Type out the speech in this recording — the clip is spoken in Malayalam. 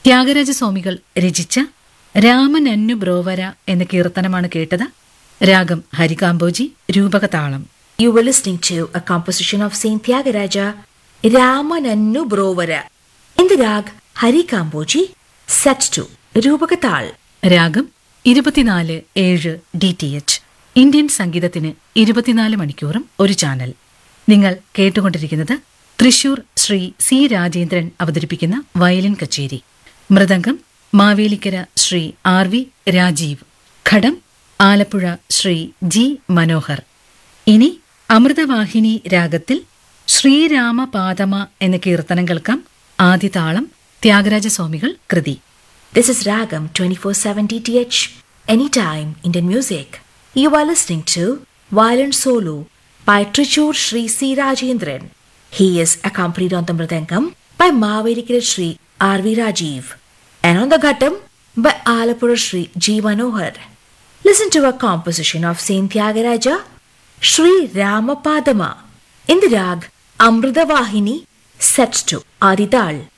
ത്യാഗരാജസ്വാമികൾ രചിച്ച രാമനന്നു ബ്രോവര എന്ന കീർത്തനമാണ് കേട്ടത് രാഗം Harikambhoji രൂപകതാളം You were listening to a composition of Saint Tyagaraja, Ramanannu Brovara, in the rag Hari Kamboji, set to Rupakatal. രാഗം ഇരുപത്തിനാല് ഏഴ് ഡി ടി എച്ച് ഇന്ത്യൻ സംഗീതത്തിന് ഇരുപത്തിനാല് മണിക്കൂറും ഒരു ചാനൽ നിങ്ങൾ കേട്ടുകൊണ്ടിരിക്കുന്നത് തൃശൂർ ശ്രീ സി രാജേന്ദ്രൻ അവതരിപ്പിക്കുന്ന വയലിൻ കച്ചേരി mridangam Mavelikkara Shri R V Rajeev ghatam Alappuzha Shri G Manohar ഇനി അമൃതവാഹിനി രാഗത്തിൽ ശ്രീരാമപാദമ എന്ന കീർത്തനം കേൾക്കാം ആദിതാളം ത്യാഗരാജസ്വാമികൾ കൃതി This is Ragam 24/7 DTH, anytime Indian music. You are listening to Violin Solo by Trichur Sri C. Rajendran. He is accompanied on the Mridangam by Mavedikira Sri R. V. Rajiv and on the Ghattam by Alapura Sri G. Manohar. Listen to a composition of Saint Tyagaraja, Sri Ramapadama, in the rag Amrita Vahini, set to Adital.